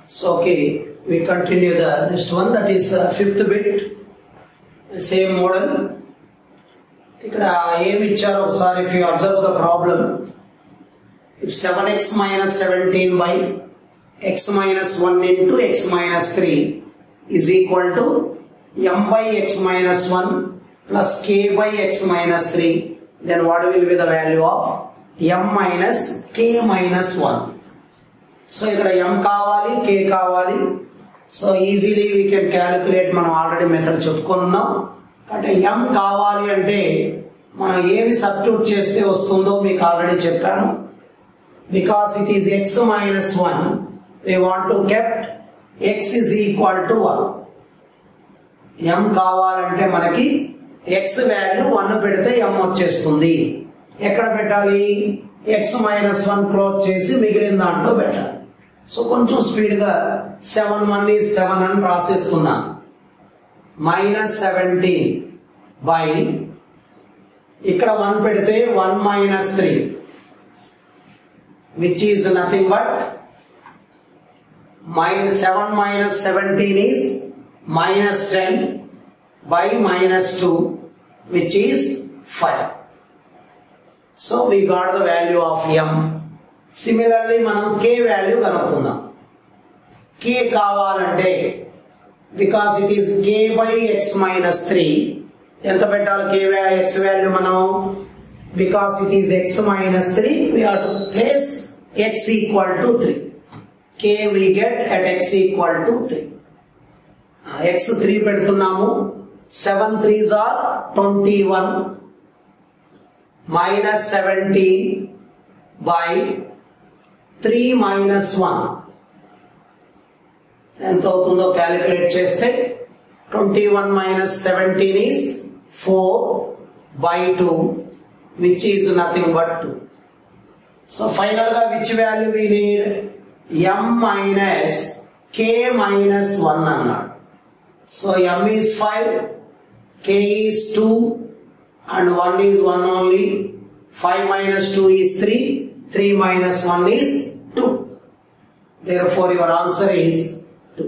So okay, we continue the next one that is uh, fifth bit, same model. ఇక్కడ ఏమి ఇచ్చారో ఒకసారి if you observe the problem if seven x minus seventeen by x minus one into x minus three is equal to m by x minus one plus k by x minus three then what will be the value of m minus k minus one so ఇక్కడ m కావాలి k కావాలి so easily we can calculate మనం already method చెప్పుకున్నాం అంటే ఎం కావాలి అంటే మనం ఏమి సబ్స్టిట్యూట్ చేస్తే వస్తుందో మీకు ఆల్రెడీ చెప్పాను because it is x minus one we want to kept x is equal to one m కావాలంటే మనకి ఎక్స్ వాల్యూ వన్ పెడితే ఎం వచ్చేస్తుంది ఎక్కడ పెట్టాలి ఎక్స్ మైనస్ వన్ క్లోజ్ చేసి మిగిలిన దాంట్లో పెట్టాలి సో కొంచెం స్పీడ్గా సెవెన్ వన్ ఈ సెవెన్ అని రాసేసుకున్నాను మైనస్ సెవెంటీన్ బై ఇక్కడ వన్ పెడితే one minus three which is nothing but minus seven minus seventeen is minus ten by minus two which is five so we got the value of m similarly మనం k value కనుక్కుందాం k కావాలంటే because it is k by x minus three ఎంత పెట్టాలి k x value మనం because it is x minus three we have to place X equal to three k we get at x equal to three x three పెడుతున్నాము seven threes are twenty one minus seventeen by three minus one ఎంత అవుతుందో calculate చేస్తే twenty one minus seventeen is four by two which is nothing but two so ఫైనల్గా which value we need m minus k minus one అన్నాడు so m is five k is two and one is one only five minus two is three three minus one is two therefore your answer is two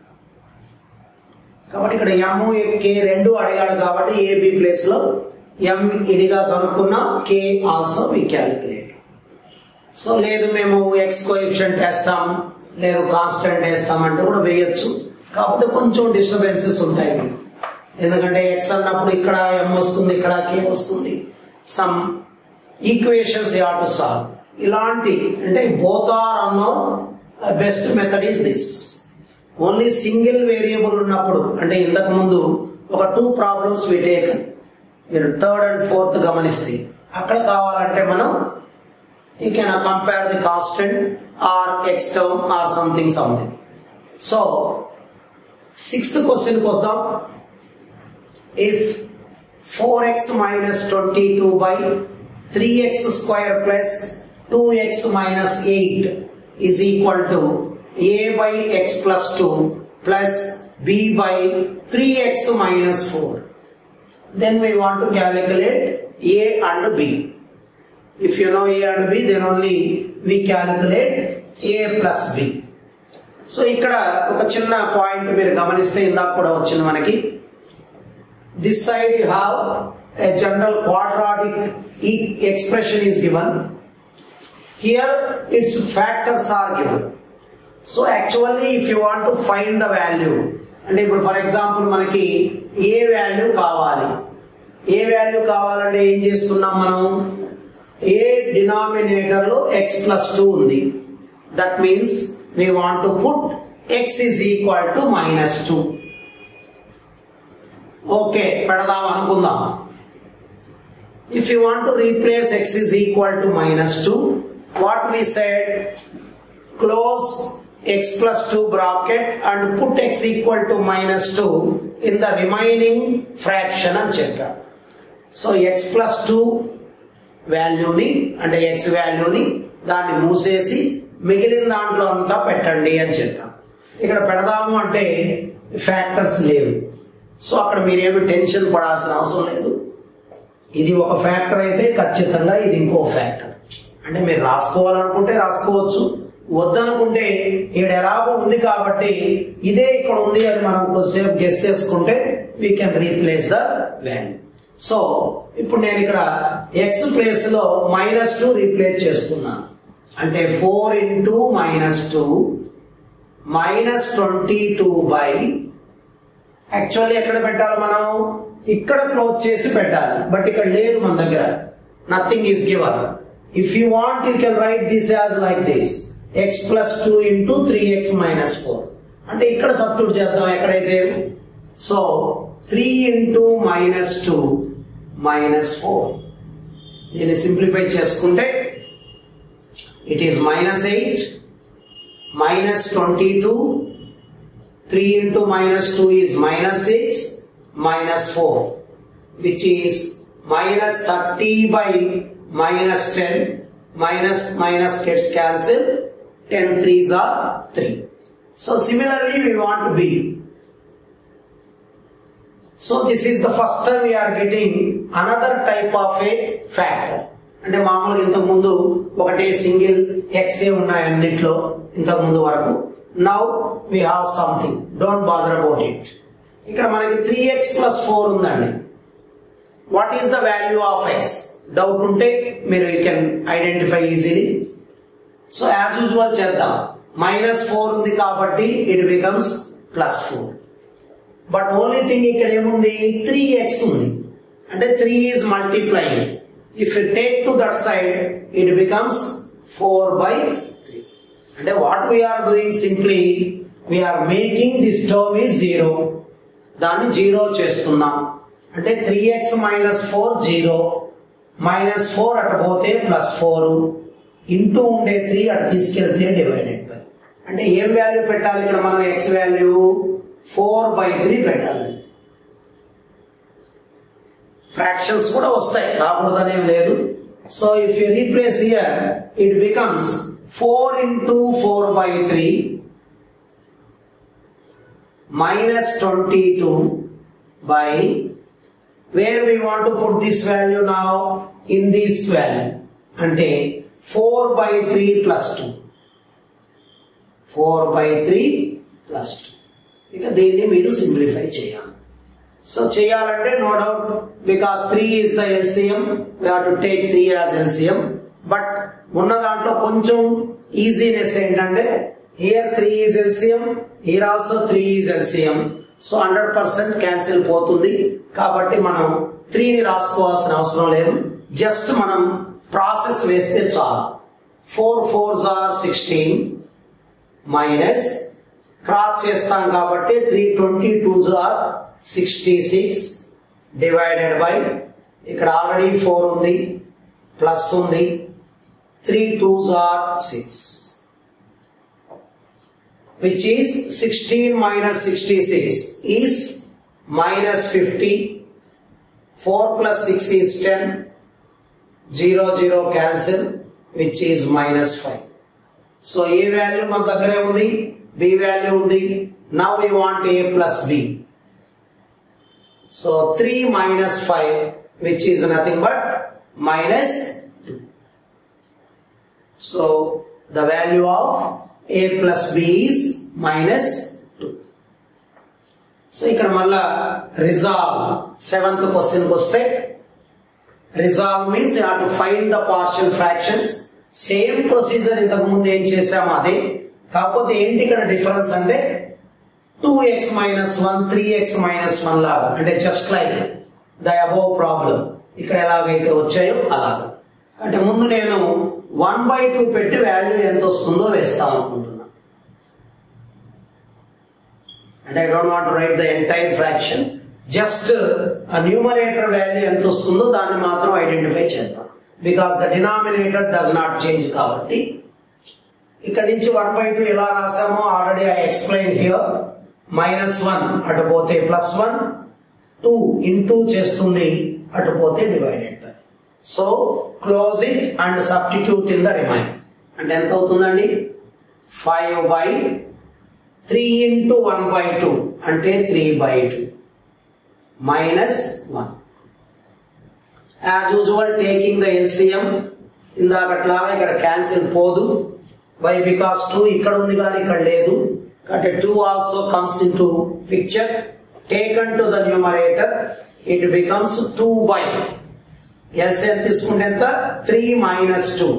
కాబట్టి ఇక్కడ ఎమ్ కే రెండు అడిగాడు కాబట్టి a b place లో m ఇడిగా కనుక్కున్నా k also we calculate so లేదు మేము ఎక్స్ కోఎఫిషియంట్ వేస్తాం లేదు కాన్స్టెంట్ వేస్తామంటే కూడా వేయొచ్చు కాకపోతే కొంచెం డిస్టర్బెన్సెస్ ఉంటాయి మీకు ఎందుకంటే ఎక్స్ అన్నప్పుడు ఇక్కడ ఎం వస్తుంది ఇక్కడ కే వస్తుంది some equations you to solve ఇలాంటి అంటే బోత్ ఆర్ అన్నో best method is this only single variable ఉన్నప్పుడు అంటే ఇంతకు ముందు ఒక టూ ప్రాబ్లమ్స్ వి టేకన్ మీరు థర్డ్ అండ్ ఫోర్త్ గమనిస్తే అక్కడ కావాలంటే మనం you can compare the constant or x term or something something so sixth క్వశ్చన్కి వద్దాం if four x minus twenty two by three x square plus two x minus eight is equal to a by x plus 2 plus b by 3x minus 4. Then we want to calculate a and b. If you know a and b, then only we calculate a plus b. So ఇక్కడ ఒక చిన్న point మీరు గమనిస్తే ఇందాక కూడా వచ్చింది మనకి this side you have a general quadratic ఈ expression is given here its factors are given so actually if you want to find the value అంటే ఇప్పుడు ఫర్ ఎగ్జాంపుల్ మనకి ఏ వాల్యూ కావాలి ఏ వాల్యూ కావాలంటే ఏం చేస్తున్నాం మనం ఏ డినామినేటర్లో ఎక్స్ ప్లస్ టూ ఉంది that means we want to put x is equal to minus two okay పెడదాం అనుకుందాం if you want to replace x is equal to minus two what we said close x plus 2 bracket and put x equal to minus 2 in the remaining fraction అని చెప్పాం so x plus 2 వాల్యూని అంటే x వాల్యూని దాన్ని మూసేసి మిగిలిన దాంట్లో అంతా పెట్టండి అని చెప్పాం ఇక్కడ పెడదాము అంటే ఫ్యాక్టర్స్ లేవు సో అక్కడ మీరేమి టెన్షన్ పడాల్సిన అవసరం లేదు ఇది ఒక ఫ్యాక్టర్ అయితే ఖచ్చితంగా ఇది ఇంకో ఫ్యాక్టర్ అంటే మీరు రాసుకోవాలనుకుంటే రాసుకోవచ్చు వద్దనుకుంటే ఇక్కడ ఎలాగో ఉంది కాబట్టి ఇదే ఇక్కడ ఉంది అని మనం కొద్దిసేపు గెస్ చేసుకుంటే we can replace the value so ఇప్పుడు నేను ఇక్కడ ఎక్స్ ప్లేస్ లో మైనస్ టూ రీప్లేస్ చేస్తున్నాను అంటే four into minus two minus twenty two by actually ఎక్కడ పెట్టాలి మనం ఇక్కడ క్లోజ్ చేసి పెట్టాలి బట్ ఇక్కడ లేదు మన దగ్గర nothing is given if you want you can write this as like this x plus two into three x minus four అంటే ఇక్కడ సబ్స్టిట్యూట్ చేద్దాం ఎక్కడైతే so three into minus two minus four దీన్ని సింప్లిఫై చేసుకుంటే it is minus eight minus twenty two 3 into minus 2 is minus 6 minus 4 which is minus 30 by minus 10 minus minus gets cancelled 10 threes are 3 so similarly we want to be so this is the first time we are getting another type of a factor అంటే మామూలుగా ఇంతకు ముందు ఒకటే single ఎక్సే ఉన్నాయి అన్నిట్లో ఇంతకు ముందు వరకు now we have something don't bother about it ఇక్కడ మనకి త్రీ ఎక్స్ ప్లస్ ఫోర్ ఉందండి what is the value of x doubt ఉంటే మీరు you can identify easily so as usual చేద్దాం మైనస్ ఫోర్ ఉంది కాబట్టి it becomes plus four but only thing ఇక్కడ ఏముంది త్రీ ఎక్స్ ఉంది అంటే three is multiplying if you take to that side it becomes four by three అంటే what we are doing simply we are making this term is zero దాన్ని zero చేస్తున్నాం అంటే three x minus four zero minus four అటు పోతే plus four into ఉండే three అటు తీసుకెళ్తే divided by అంటే ఏం వాల్యూ పెట్టాలి ఇక్కడ మనం x value four by three పెట్టాలి ఫ్రాక్షన్స్ కూడా వస్తాయి రాకూడదనేం లేదు so if you replace here it becomes four into four by three minus twenty two by where we want to put this value now in this value అంటే four by three plus two four by three plus two ఇక దీన్ని మీరు simplify చేయాలి so చేయాలంటే no doubt because three is the LCM we have to take three as LCM but ఉన్న దాంట్లో కొంచెం easiness ఏంటంటే here three is LCM here also three is LCM so hundred percent cancel పోతుంది కాబట్టి మనం త్రీని రాసుకోవాల్సిన అవసరం లేదు జస్ట్ మనం ప్రాసెస్ వేస్తే చాలు four fours are sixteen minus cross చేస్తాం కాబట్టి three twenty twos are sixty six divided by ఇక్కడ ఆల్రెడీ ఫోర్ ఉంది ప్లస్ ఉంది three twos are six which is 16 minus 66 is minus 50 4 plus 6 is 10 0 0 cancel which is minus 5 so a value మన దగ్గరే ఉంది b value ఉంది now we want a plus b so three minus five which is nothing but minus two so the value of a plus b is minus two so ఇక్కడ మళ్ళా resolve seventh క్వశ్చన్కి వస్తే resolve means you to find the partial fractions same procedure ఇంతకు ముందు ఏం చేసాము అదే కాకపోతే ఏంటి ఇక్కడ డిఫరెన్స్ అంటే two x minus one three x minus one లాగా అంటే just like the above problem ఇక్కడ ఎలాగైతే వచ్చాయో అలాగా అంటే ముందు నేను వన్ బై టూ పెట్టి వాల్యూ ఎంత వస్తుందో వేస్తాం అనుకుంటున్నా అంటే I don't want write the entire fraction just ఆ న్యూమరేటర్ వాల్యూ ఎంత వస్తుందో దాన్ని మాత్రం ఐడెంటిఫై చేద్దాం because the denominator does not change కాబట్టి ఇక్కడ నుంచి వన్ బై టూ ఎలా రాసామో already I explain here minus one అటు పోతే ప్లస్ వన్ టూ ఇంటూ చేస్తుంది అటు పోతే divided by so close it and substitute in the remain అంటే ఎంత అవుతుందండి five by three into one by two అంటే three by two minus one as usual taking the LCM ఇందాకట్లాగా ఇక్కడ cancel పోదు వై బికాస్ టూ ఇక్కడ ఉంది కానీ ఇక్కడ లేదు అంటే two also comes in to picture taken to the numerator it becomes two by LCM తీసుకుంటే ఎంత three minus two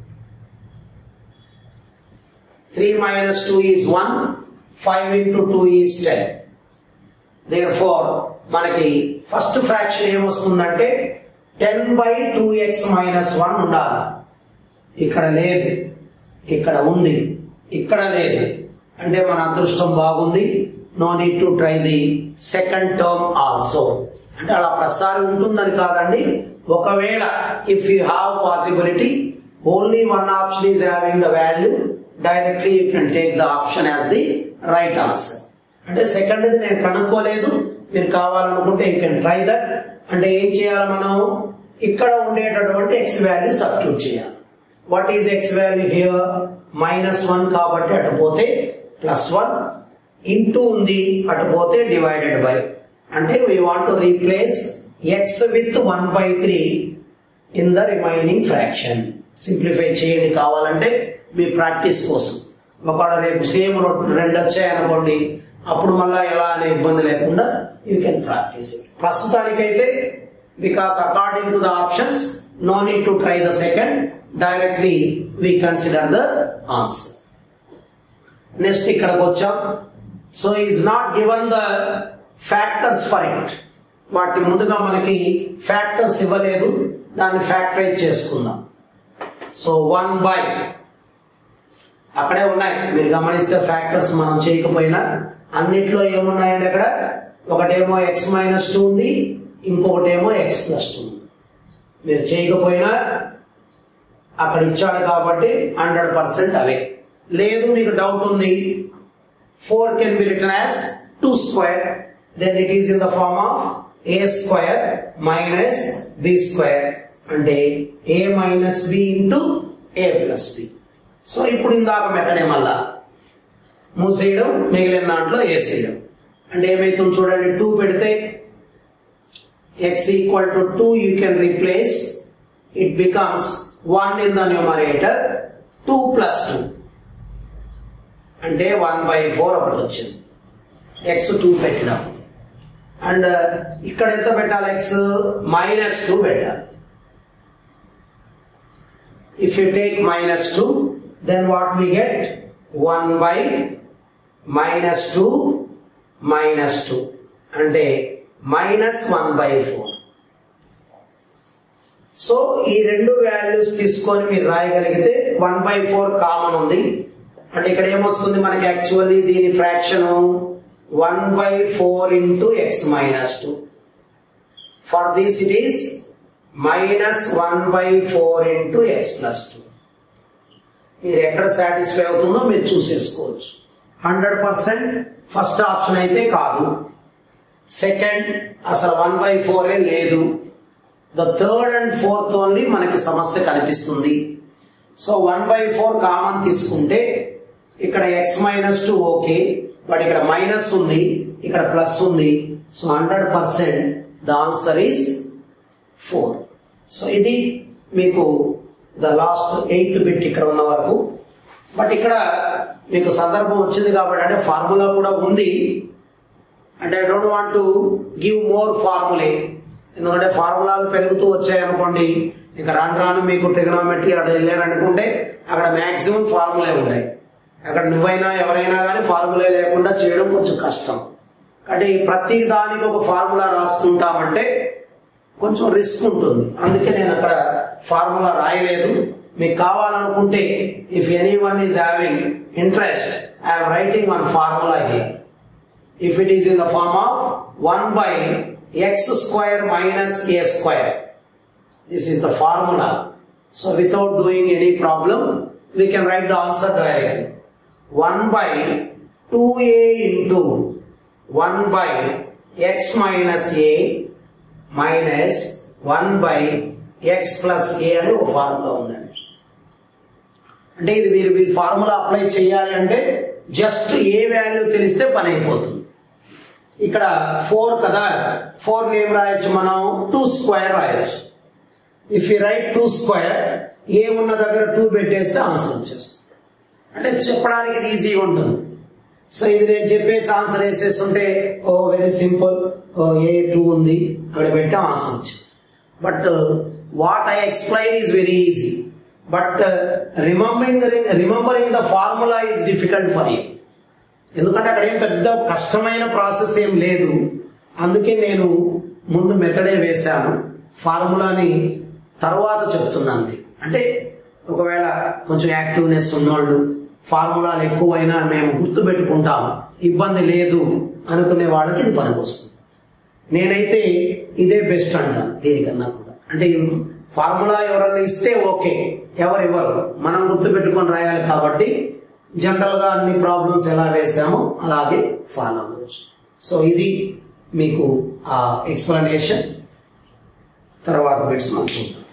three minus two is one five into two is ten therefore మనకి first fraction ఏమొస్తుందంటే ten by two x minus one ఉండాలి ఇక్కడ లేదు ఇక్కడ ఉంది ఇక్కడ లేదు అంటే మన అదృష్టం బాగుంది no need to try the second term also అంటే అలా ప్రసారం ఉంటుందని కాదండి ఒకవేళ if you have possibility only one option is having the value directly you can take the option as the right answer అంటే సెకండ్ నేను కనుక్కోలేదు మీరు కావాలనుకుంటే యూ కెన్ ట్రై దట్ అంటే ఏం చేయాలి మనం ఇక్కడ ఉండేటటువంటి ఎక్స్ వాల్యూ సబ్స్టిట్యూట్ చేయాలి what is x value here minus one కాబట్టి అటు పోతే ప్లస్ వన్ ఇంటూ ఉంది అటు పోతే డివైడెడ్ బై అంటే we want to replace x with one by three in the remaining fraction simplify చేయండి కావాలంటే మీ ప్రాక్టీస్ కోసం ఒకవేళ రేపు సేమ్ రెండు వచ్చాయనుకోండి అప్పుడు మళ్ళా ఎలా అనే ఇబ్బంది లేకుండా యూ కెన్ ప్రాక్టీస్ ప్రస్తుతానికైతే because according to the options no need to try the second directly we consider the answer next ఇక్కడికి వచ్చాం so is not given the factors for it వాటి ముందుగా మనకి ఫ్యాక్టర్స్ ఇవ్వలేదు దాన్ని ఫ్యాక్టరైజ్ చేసుకుందాం సో వన్ బై అక్కడే ఉన్నాయి మీరు గమనిస్తే ఫ్యాక్టర్స్ మనం చేయకపోయినా అన్నిట్లో ఏమున్నాయండి అక్కడ ఒకటేమో ఎక్స్ మైనస్ టూ ఉంది ఇంకొకటేమో ఎక్స్ ప్లస్ టూ ఉంది మీరు చేయకపోయినా అక్కడ ఇచ్చాడు కాబట్టి హండ్రెడ్ పర్సెంట్ అవే లేదు మీకు డౌట్ ఉంది four can be written as two square then it is in the form of a square minus b square అంటే a minus b into a plus b so ఇప్పుడు ఇందాక మెథడే మళ్ళా మూసేయడం మిగిలిన దాంట్లో వేసేయడం అంటే ఏమైతుంది చూడండి టూ పెడితే x equal to two you can replace it becomes one in the numerator two plus two అంటే వన్ బై ఫోర్ ఒకటి వచ్చింది ఎక్స్ టూ పెట్టినప్పుడు అండ్ ఇక్కడ ఎంత పెట్టాలి ఎక్స్ మైనస్ టూ పెట్టాలి if you take minus two then what we get one by minus two minus two అంటే minus one by four so ఈ రెండు వాల్యూస్ తీసుకొని మీరు రాయగలిగితే వన్ బై ఫోర్ కామన్ ఉంది అంటే ఇక్కడ ఏమొస్తుంది మనకి యాక్చువల్లీ దీని fraction one by four into x minus two for this it is minus one by four into x plus two మీరు ఎక్కడ సాటిస్ఫై అవుతుందో మీరు చూసేసుకోవచ్చు హండ్రెడ్ పర్సెంట్ ఫస్ట్ ఆప్షన్ అయితే కాదు సెకండ్ అసలు వన్ బై ఫోరే లేదు the third and fourth only మనకి సమస్య కనిపిస్తుంది so one by four common తీసుకుంటే ఇక్కడ x minus two okay but ఇక్కడ మైనస్ ఉంది ఇక్కడ ప్లస్ ఉంది so hundred percent the answer is four so ఇది మీకు ద లాస్ట్ ఎయిత్ బిట్ ఇక్కడ ఉన్న వరకు బట్ ఇక్కడ మీకు సందర్భం వచ్చింది కాబట్టి అంటే ఫార్ములా కూడా ఉంది అంటే I don't want to give more formulae ఎందుకంటే ఫార్ములాలు పెరుగుతూ వచ్చాయనుకోండి ఇక రాను రాను మీకు ట్రిగనోమెట్రీ అక్కడ వెళ్ళారనుకుంటే అక్కడ మ్యాక్సిమం ఫార్ములే ఉంటాయి అక్కడ నువ్వైనా ఎవరైనా కానీ ఫార్ములే లేకుండా చేయడం కొంచెం కష్టం అంటే ఈ ప్రతి దానికి ఒక ఫార్ములా రాసుకుంటామంటే కొంచెం రిస్క్ ఉంటుంది అందుకే నేను అక్కడ ఫార్ములా రాయలేదు మీకు కావాలనుకుంటే if any one is having interest I'm writing one formula here if it is in the form of 1 by x square minus a square. This is the formula. So without doing any problem, we can write the answer directly. 1 by 2a into 1 by x minus a minus 1 by x plus a అని ఒక formula ఉందండి అంటే ఇది మీరు మీరు formula apply చేయాలి అంటే just a value తెలిస్తే పని అయిపోతుంది ఇక్కడ ఫోర్ కదా ఫోర్ ఏం రాయొచ్చు మనం టూ స్క్వేర్ రాయొచ్చు if you write two square a ఉన్న దగ్గర టూ పెట్టేస్తే ఆన్సర్ వచ్చేస్తుంది అంటే చెప్పడానికి ఇది ఈజీగా ఉంటుంది సో ఇది నేను చెప్పేసి ఆన్సర్ వేసేస్తుంటే oh very simple oh a two ఉంది అక్కడ పెట్టాం ఆన్సర్ వచ్చింది but what I explain is very easy but remembering remembering the formula is difficult for you ఎందుకంటే అక్కడ ఏం పెద్ద కష్టమైన ప్రాసెస్ ఏం లేదు అందుకే నేను ముందు మెథడే వేశాను ఫార్ములాని తర్వాత చెప్తున్నాను మీకు. అంటే ఒకవేళ కొంచెం యాక్టివ్నెస్ ఉన్నోళ్ళు ఫార్ములాలు ఎక్కువైనా మేము గుర్తు పెట్టుకుంటాం ఇబ్బంది లేదు అనుకునే వాళ్ళకి ఇది పనికొస్తుంది నేనైతే ఇదే బెస్ట్ అంటాను దీనికన్నా కూడా అంటే ఈ ఫార్ములా ఎవరన్నా ఇస్తే ఓకే ఎవరెవరు మనం గుర్తు పెట్టుకొని రాయాలి కాబట్టి జనరల్ గా అన్ని ప్రాబ్లమ్స్ ఎలా వేసామో అలాగే ఫాలో అవ్వచ్చు సో ఇది మీకు ఆ ఎక్స్ప్లెనేషన్ తర్వాత బిట్స్ మనం చూద్దాం